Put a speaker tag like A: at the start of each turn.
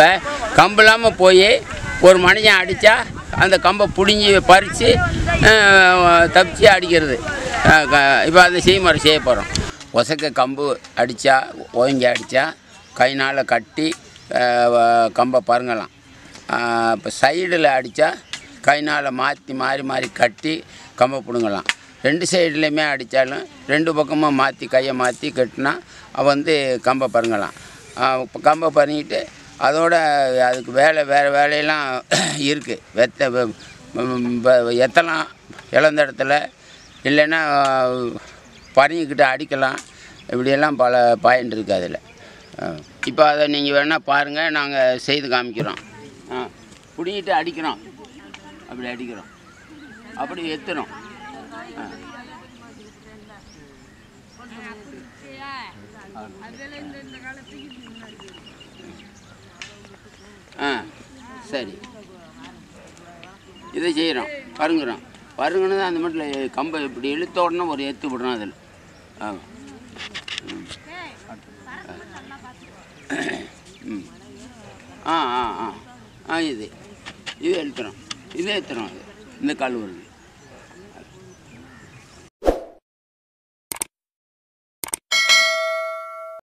A: இப்போ கம்பு இல்லாமல் போய் ஒரு மனுஷன் அடித்தா அந்த கம்பை பிடுங்கி பறித்து தப்பிச்சு அடிக்கிறது இப்போ அந்த செய்முறை செய்ய போகிறோம் ஒசக்க கம்பு அடித்தா ஓங்கி அடித்தா கைனால் கட்டி அஹ், வ- கம்பை பருங்கலாம் இப்போ சைடில் அடித்தா கைனால் மாற்றி மாறி மாறி கட்டி கம்பை பிடுங்கலாம் ரெண்டு சைடுலையுமே அடித்தாலும் ரெண்டு பக்கமும் மாற்றி கையை மாற்றி கட்டினா அவ வந்து கம்பை பருங்கலாம் இப்போ கம்பை பருங்கிட்டு அதோட அதுக்கு வேலை வேறு வேலையெல்லாம் இருக்குது வெத்த வெ- ம், வ- எத்தலாம் இழந்த இடத்துல இல்லைன்னா பறிங்கிக்கிட்டு அடிக்கலாம் இப்படியெல்லாம் பல பாயிண்ட் இருக்குது அதில் இப்போ அதை நீங்கள் வேணால் பாருங்கள் நாங்கள் செய்து காமிக்கிறோம் ஆ பிடிங்கிட்டு அடிக்கிறோம் அப்படி அடிக்கிறோம் அப்படி எத்துறோம் ஆ ஆ சரி இதை செய்கிறோம் பருங்குறோம் பருங்குன்னு தான் அந்த மட்டும் கம்பை இப்படி இழுத்த உடனே ஒரு எத்து விடுறோம் அதில் ஆமாம் ம் ஆ ஆ ஆ ஆ இது இது எடுத்துறோம் இது எடுத்துறோம் இது இந்த கல் வருது